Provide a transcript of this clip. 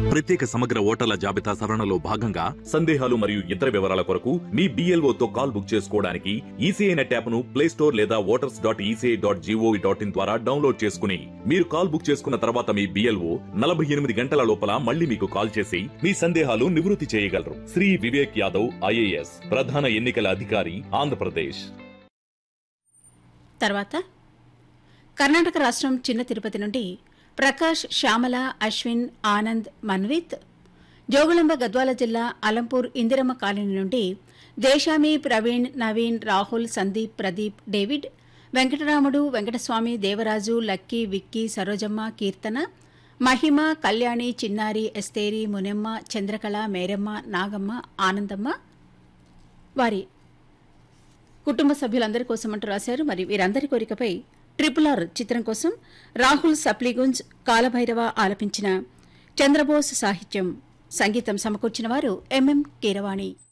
ప్రత్యేక సమగ్ర ఓటర్ల జాబితా సవరణలో భాగంగా సందేహాలు మరియు ఇతర వివరాల కొరకు మీ BLO తో కాల్ బుక్ చేసుకోవడానికి ఈసీఐ నెట్ యాప్ ను ప్లే స్టోర్ లేదా voters dot ECI dot GOV dot in ద్వారా డౌన్లోడ్ చేసుకుని మీరు కాల్ బుక్ చేసుకున్న తర్వాత మీ బిఎల్ఓ నలభై ఎనిమిది గంటల లోపల మళ్ళీ మీకు కాల్ చేసి మీ సందేహాలు నివృత్తి చేయగలరు శ్రీ వివేక్ యాదవ్ ఐఏఎస్ ప్రధాన ఎన్నికల అధికారి ఆంధ్రప్రదేశ్ తర్వాత కర్ణాటక రాష్ట్రం చిన్న తిరుపతి నుండి ప్రకాష్ శ్యామల అశ్విన్ ఆనంద్ మన్విత్ జోగుళంబ గద్వాల జిల్లా అలంపూర్ ఇందిరమ్మ కాలనీ నుండి Desami Praveen Naveen Rahul Sandeep Pradeep David Venkataramudu Venkataswamy Devaraju Lucky Vicky Sarojamma Keerthana Mahima Kalyani Chinnari Esther Munemma Chandrakala Meramma Nagamma ఆనందమ్మ వారి కుటుంబ సభ్యులందరి కోసం అంటూ రాశారు మరి వీరందరి కోరికపై ట్రిపుల్ ఆర్ చిత్రం కోసం రాహుల్ సప్లిగుంజ్ కాలభైరవ ఆలపించిన చంద్రబోస్ సాహిత్యం సంగీతం సమకూర్చిన వారు ఎంఎం కీరవాణి